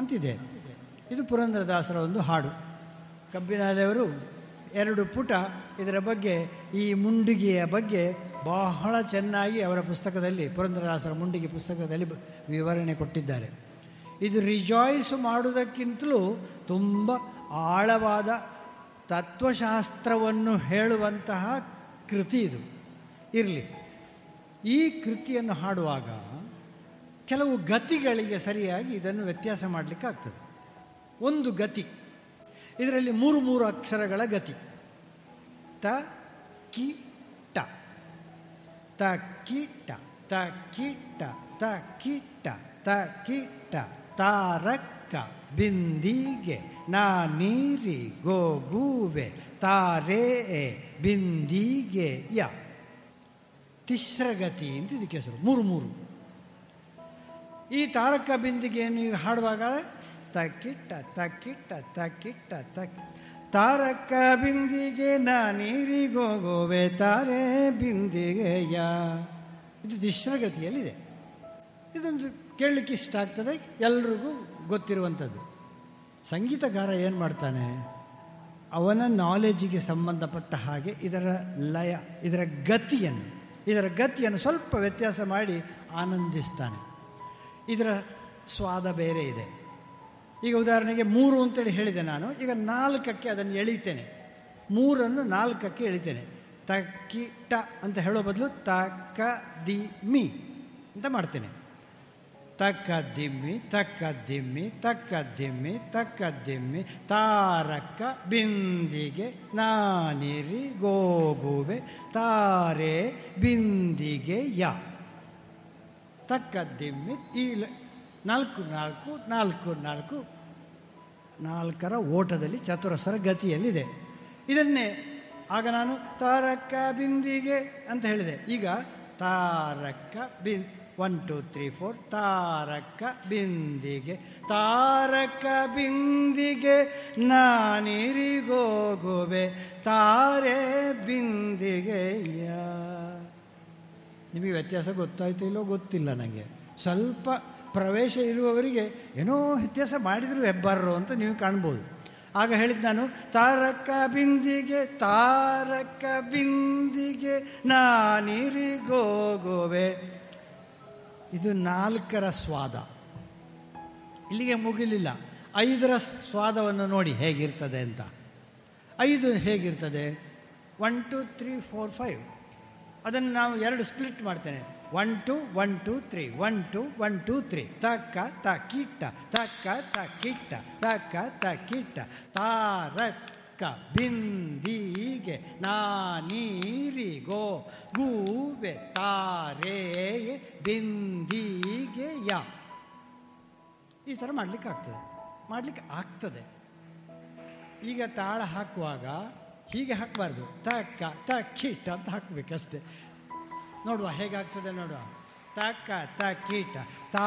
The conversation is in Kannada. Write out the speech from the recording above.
ಅಂತಿದೆ ಇದು ಪುರಂದರದಾಸರ ಒಂದು ಹಾಡು ಕಬ್ಬಿನಾಲೆಯವರು ಎರಡು ಪುಟ ಇದರ ಬಗ್ಗೆ ಈ ಮುಂಡಿಗೆಯ ಬಗ್ಗೆ ಬಹಳ ಚೆನ್ನಾಗಿ ಅವರ ಪುಸ್ತಕದಲ್ಲಿ ಪುರಂದರದಾಸರ ಮುಂಡಿಗೆ ಪುಸ್ತಕದಲ್ಲಿ ಬ- ವಿವರಣೆ ಕೊಟ್ಟಿದ್ದಾರೆ ಇದು ರಿಜಾಯ್ಸ್ ಮಾಡುವುದಕ್ಕಿಂತಲೂ ತುಂಬ ಆಳವಾದ ತತ್ವಶಾಸ್ತ್ರವನ್ನು ಹೇಳುವಂತಹ ಕೃತಿ ಇದು ಇರಲಿ ಈ ಕೃತಿಯನ್ನು ಹಾಡುವಾಗ ಕೆಲವು ಗತಿಗಳಿಗೆ ಸರಿಯಾಗಿ ಇದನ್ನು ವ್ಯತ್ಯಾಸ ಮಾಡಲಿಕ್ಕಾಗ್ತದೆ ಒಂದು ಗತಿ ಇದರಲ್ಲಿ ಮೂರು ಮೂರು ಅಕ್ಷರಗಳ ಗತಿ ತ ಕಿ ಟ ತ ಕಿಟ್ಟ ತ ಕಿಟ್ಟ ತ ಕಿಟ್ಟ ತ ಕಿಟ್ಟ ತಾರಕ್ಕ ಬಿಂದಿಗೆ ನಾ ನೀರಿ ಗೋ ಗೂವೆ ತಾರೇ ಬಿಂದಿಗೆ ಯ ತಿಸ್ರಗತಿ ಅಂತ ಇದಕ್ಕೆ ಹೆಸರು ಮೂರು ಮೂರು ಈ ತಾರಕ ಬಿಂದಿಗೆಯನ್ನು ಈಗ ಹಾಡುವಾಗ ತಕ್ಕಿಟ್ಟ ತಕ್ಕಿಟ್ಟ ತಕ್ಕಿಟ್ಟ ತಕ್ ತಾರಕ ಬಿಂದಿಗೆ ನಾ ನೀರಿಗೋಗೋವೆ ತಾರೆ ಬಿಂದಿಗೆಯ ಇದು ತಿಸ್ರಗತಿಯಲ್ಲಿದೆ ಇದೊಂದು ಕೇಳಲಿಕ್ಕೆ ಇಷ್ಟ ಆಗ್ತದೆ ಎಲ್ರಿಗೂ ಗೊತ್ತಿರುವಂಥದ್ದು ಸಂಗೀತಗಾರ ಏನು ಮಾಡ್ತಾನೆ ಅವನ ನಾಲೆಜಿಗೆ ಸಂಬಂಧಪಟ್ಟ ಹಾಗೆ ಇದರ ಲಯ ಇದರ ಗತಿಯನ್ನು ಇದರ ಗತಿಯನ್ನು ಸ್ವಲ್ಪ ವ್ಯತ್ಯಾಸ ಮಾಡಿ ಆನಂದಿಸ್ತಾನೆ ಇದರ ಸ್ವಾದ ಬೇರೆ ಇದೆ ಈಗ ಉದಾಹರಣೆಗೆ ಮೂರು ಅಂತೇಳಿ ಹೇಳಿದೆ ನಾನು ಈಗ ನಾಲ್ಕಕ್ಕೆ ಅದನ್ನು ಎಳಿತೇನೆ ಮೂರನ್ನು ನಾಲ್ಕಕ್ಕೆ ಎಳಿತೇನೆ ತಕ್ಕಿ ಟ ಅಂತ ಹೇಳೋ ಬದಲು ತಕ್ಕ ದಿ ಮಿ ಅಂತ ಮಾಡ್ತೇನೆ ತಕ್ಕ ದಿಮ್ಮಿ ತಕ್ಕ ದಿಮ್ಮಿ ತಕ್ಕ ದಿಮ್ಮಿ ತಕ್ಕ ದಿಮ್ಮಿ ತಾರಕ ಬಿಂದಿಗೆ ನಾನಿರಿ ಗೋಗುವೆ ತಾರೆ ಬಿಂದಿಗೆ ಯ ತಕ್ಕ ದಿಮ್ಮಿ ಈ ಲ- ನಾಲ್ಕು ನಾಲ್ಕು ನಾಲ್ಕು ನಾಲ್ಕು ನಾಲ್ಕರ ಓಟದಲ್ಲಿ ಚತುರಸ್ರ ಗತಿಯಲ್ಲಿದೆ ಇದನ್ನೇ ಆಗ ನಾನು ತಾರಕ ಬಿಂದಿಗೆ ಅಂತ ಹೇಳಿದೆ ಈಗ ತಾರಕ ಬಿನ್ ಒನ್ ಟು ತ್ರೀ ಫೋರ್ ತಾರಕ ಬಿಂದಿಗೆ ತಾರಕ ಬಿಂದಿಗೆ ನಾನಿರಿಗೋಗುವೆ ತಾರೆ ಬಿಂದಿಗೆಯ ನಿಮಗೆ ವ್ಯತ್ಯಾಸ ಗೊತ್ತಾಯ್ತು ಇಲ್ಲೋ ಗೊತ್ತಿಲ್ಲ ನನಗೆ ಸ್ವಲ್ಪ ಪ್ರವೇಶ ಇರುವವರಿಗೆ ಏನೋ ವ್ಯತ್ಯಾಸ ಮಾಡಿದ್ರು ಹೆಬ್ಬಾರರು ಅಂತ ನೀವು ಕಾಣ್ಬೋದು ಆಗ ಹೇಳಿದ್ದು ನಾನು ತಾರಕ ಬಿಂದಿಗೆ ತಾರಕ ಬಿಂದಿಗೆ ನಾನಿರಿಗೋಗುವೆ ಇದು ನಾಲ್ಕರ ಸ್ವಾದ ಇಲ್ಲಿಗೆ ಮುಗಿಲಿಲ್ಲ ಐದರ ಸ್ವಾದವನ್ನು ನೋಡಿ ಹೇಗಿರ್ತದೆ ಅಂತ ಐದು ಹೇಗಿರ್ತದೆ one two three four five ಅದನ್ನು ನಾವು ಎರಡು ಸ್ಪ್ಲಿಟ್ ಮಾಡ್ತೇನೆ one two one two three one two one two three ತಕ್ಕ ತ ಕಿಟ್ಟ ತಕ್ಕ ತ ಕಿಟ್ಟ ತಕ್ಕ ತ ಕಿಟ್ಟ ತಾರಕ್ಕ ಬಿಂದಿಗೆ ನಾನೀರಿ ಗೋ ಗೂವೆ ತಾರೇಯೆ ಬಿಂದಿಗೆ ಯಾ ಈ ಥರ ಮಾಡಲಿಕ್ಕೆ ಆಗ್ತದೆ ಮಾಡಲಿಕ್ಕೆ ಆಗ್ತದೆ ಈಗ ತಾಳ ಹಾಕುವಾಗ ಹೀಗೆ ಹಾಕಬಾರ್ದು ತಕ್ಕ ತಕ್ಕಿಟ್ಟ ಅಂತ ಹಾಕಬೇಕಷ್ಟೆ ನೋಡುವ ಹೇಗಾಗ್ತದೆ ನೋಡುವ ತಕ್ಕ ತಕ್ಕಿಟ್ಟ ತಾ